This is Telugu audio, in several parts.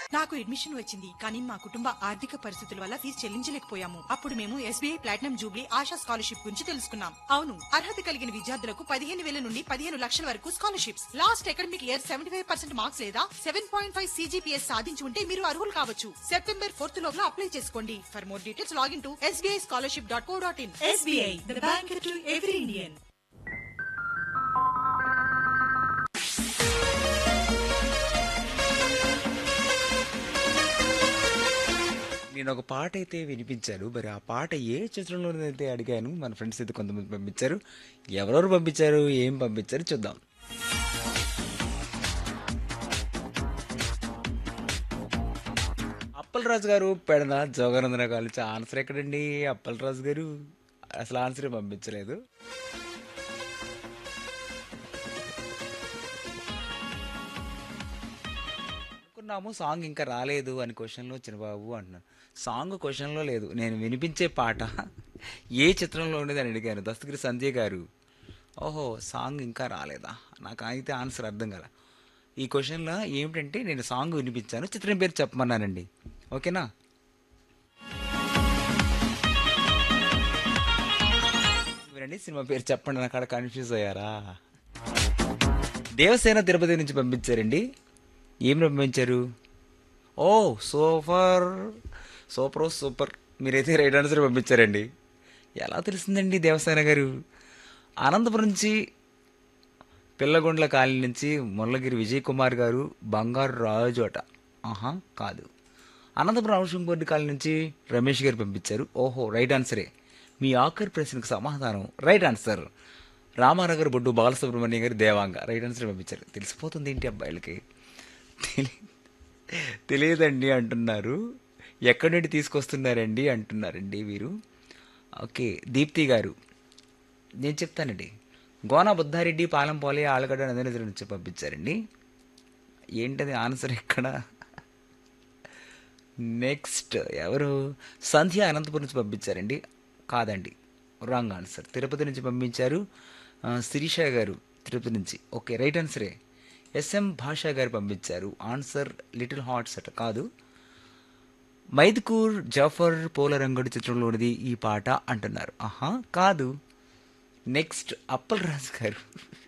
నాకు అడ్మిషన్ వచ్చింది కానీ మా కుటుంబ ఆర్థిక పరిస్థితుల వల్ల ఫీజు చెల్లించలేకపోయాము అప్పుడు మేము SBI platinum jubilee Asha scholarship గురించి తెలుసుకున్నాం అవును అర్హత కలిగిన విద్యార్థులకు పదిహేను వేల నుండి పదిహేను లక్షల వరకు scholarships last academic year seventy five percent marks లేదా సెవెన్ పాయింట్ ఫైవ్ సీజీపీఎస్ సాధించి ఉంటే మీరు అర్హులు కావచ్చు సెప్టెంబర్ ఫోర్త్ లోపల అప్లై చేసుకోండి for more details login to SBI scholarship dot co dot in SBI the bank to every Indian నేను ఒక పాట అయితే వినిపించాను మరి ఆ పాట ఏ చిత్రంలోనైతే అడిగాను మన ఫ్రెండ్స్ అయితే కొంతమంది పంపించారు ఎవరెవరు పంపించారు ఏం పంపించారు చూద్దాం అప్పలరాజు గారు పెడన జోగానందన కాలేజ్ ఆన్సర్ ఎక్కడండి అప్పలరాజు గారు అసలు ఆన్సర్ పంపించలేదు అనుకున్నాము సాంగ్ ఇంకా రాలేదు అని క్వశ్చన్లో చిన్నబాబు అంటున్నాను సాంగ్ క్వశ్చన్లో లేదు నేను వినిపించే పాట ఏ చిత్రంలో ఉండేది అని అడిగాను దస్తగిరి సంజయ్ గారు ఓహో సాంగ్ ఇంకా రాలేదా నాకు అయితే ఆన్సర్ అర్థం కదా ఈ క్వశ్చన్లో ఏమిటంటే నేను సాంగ్ వినిపించాను చిత్రం పేరు చెప్పమన్నానండి ఓకేనా వినండి సినిమా పేరు చెప్పండి నాకు అక్కడ కన్ఫ్యూజ్ అయ్యారా దేవసేన తిరుపతి నుంచి పంపించారండి ఏం పంపించారు ఓ సూపర్ సూపర్ సూపర్ మీరైతే రైట్ ఆన్సర్ పంపించారండి ఎలా తెలిసిందండి దేవసేన గారు అనంతపురం నుంచి పిల్లగొండ్ల కాలనీ నుంచి మురళగిరి విజయ్ కుమార్ గారు బంగారు రాజు అట ఆహా కాదు అనంతపురం హౌసింగ్ బోర్డు కాలనీ నుంచి రమేష్ గారు పంపించారు ఓహో రైట్ ఆన్సరే మీ ఆఖరి ప్రశ్నకు సమాధానం right answer Ramanagar Boddu Balasubrahmanyam garu Devanga right answer పంపించారు తెలిసిపోతుంది ఏంటి అబ్బాయిలకి తెలి తెలియదండి అంటున్నారు ఎక్కడి నుండి తీసుకొస్తున్నారండి అంటున్నారండి వీరు ఓకే దీప్తి గారు నేను చెప్తానండి గోన బుద్ధారెడ్డి పాలంపోలే ఆలగడ్డ నదినదుల నుంచి పంపించారండి ఏంటది ఆన్సర్ ఎక్కడ నెక్స్ట్ ఎవరు సంధ్య అనంతపురం నుంచి పంపించారండి కాదండి రాంగ్ ఆన్సర్ తిరుపతి నుంచి పంపించారు ఆ, శిరీష గారు తిరుపతి నుంచి ఓకే రైట్ ఆన్సరే ఎస్ఎం భాషా గారు పంపించారు ఆన్సర్ లిటిల్ హార్ట్స్ అట కాదు మైదుకూర్ జాఫర్ పోలరంగడు చిత్రంలోనిది ఈ పాట అంటున్నారు ఆహా కాదు నెక్స్ట్ అప్పలరాజు గారు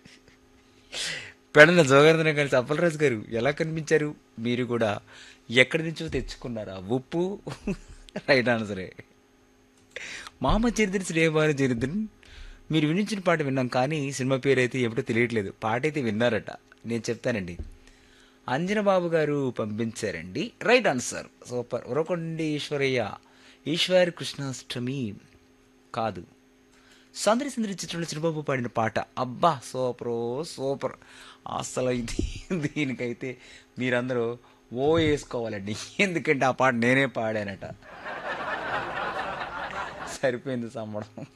పెడన జోగర్ధన కలిసి అప్పలరాజు గారు ఎలా కనిపించారు మీరు కూడా ఎక్కడి నుంచో తెచ్చుకున్నారా ఉప్పు రైట్ ఆన్సరే మామ చరిత్ర శ్రేయబాను చరిత్ర మీరు వినించిన పాట విన్నాం కానీ సినిమా పేరు అయితే ఏమిటో తెలియట్లేదు పాట అయితే విన్నారట నేను చెప్తానండి అంజనబాబు గారు పంపించారండి right answer super Urakondi Eshwaraiah Eshwar Krishnashtami కాదు సందరి సందరి చిత్రంలో చిరుబాబు పాడిన పాట అబ్బా సూపర్ సూపర్ అసలు ఇది దీనికైతే మీరందరూ ఓ వేసుకోవాలండి ఎందుకంటే ఆ పాట నేనే పాడానట సరిపోయింది సమ్మడం